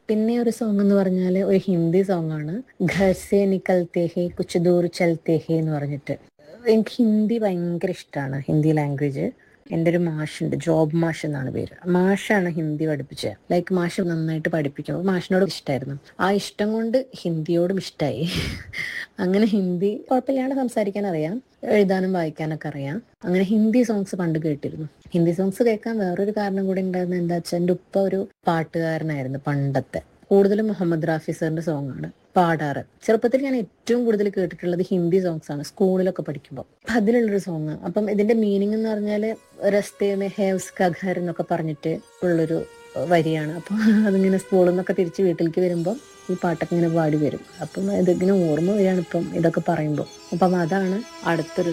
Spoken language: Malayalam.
പിന്നെ ഒരു സോങ് എന്ന് പറഞ്ഞാൽ ഒരു ഹിന്ദി സോങ് ആണ് ഘർസെ നിക്കൽത്തെ ഹേ കുച്ച് ദൂർ ചലത്തെ ഹേ എന്ന് പറഞ്ഞിട്ട് എനിക്ക് ഹിന്ദി ഭയങ്കര ഇഷ്ടമാണ് ഹിന്ദി ലാംഗ്വേജ് എൻ്റെ ഒരു മാഷുണ്ട് ജോബ് മാഷ് എന്നാണ് പേര് മാഷാണ് ഹിന്ദി പഠിപ്പിച്ചത് ലൈക്ക് മാഷ് നന്നായിട്ട് പഠിപ്പിക്കും അപ്പോൾ മാഷിനോട് ഇഷ്ടമായിരുന്നു ആ ഇഷ്ടം കൊണ്ട് ഹിന്ദിയോടും ഇഷ്ടമായി അങ്ങനെ ഹിന്ദി കുഴപ്പമില്ലാണ്ട് സംസാരിക്കാൻ അറിയാം എഴുതാനും വായിക്കാനൊക്കെ അറിയാം അങ്ങനെ ഹിന്ദി സോങ്സ് പണ്ട് കേട്ടിരുന്നു ഹിന്ദി സോങ്സ് കേൾക്കാൻ വേറൊരു കാരണം കൂടി ഉണ്ടായിരുന്നത് എന്താ വെച്ചാൽ എൻ്റെ ഉപ്പ ഒരു പാട്ടുകാരനായിരുന്നു പണ്ടത്തെ കൂടുതലും മുഹമ്മദ് റാഫി സാറിന്റെ സോങ് ആണ് പാടാറ് ചെറുപ്പത്തിൽ ഞാൻ ഏറ്റവും കൂടുതൽ കേട്ടിട്ടുള്ളത് ഹിന്ദി സോങ്സ് ആണ് സ്കൂളിലൊക്കെ പഠിക്കുമ്പോൾ അപ്പൊ അതിലുള്ളൊരു സോങ് അപ്പം ഇതിന്റെ മീനിങ് എന്ന് പറഞ്ഞാല് രസ്തേ മേ ഹേവ്സ് കഘർ എന്നൊക്കെ പറഞ്ഞിട്ട് ഉള്ളൊരു വരിയാണ് അപ്പം അതിങ്ങനെ സ്കൂളിൽ നിന്നൊക്കെ തിരിച്ച് വീട്ടിലേക്ക് വരുമ്പോൾ ഈ പാട്ടൊക്കെ ഇങ്ങനെ പാടി വരും അപ്പം ഇതിങ്ങനെ ഓർമ്മ വരികയാണ് ഇപ്പം ഇതൊക്കെ പറയുമ്പോൾ അപ്പം അതാണ് അടുത്തൊരു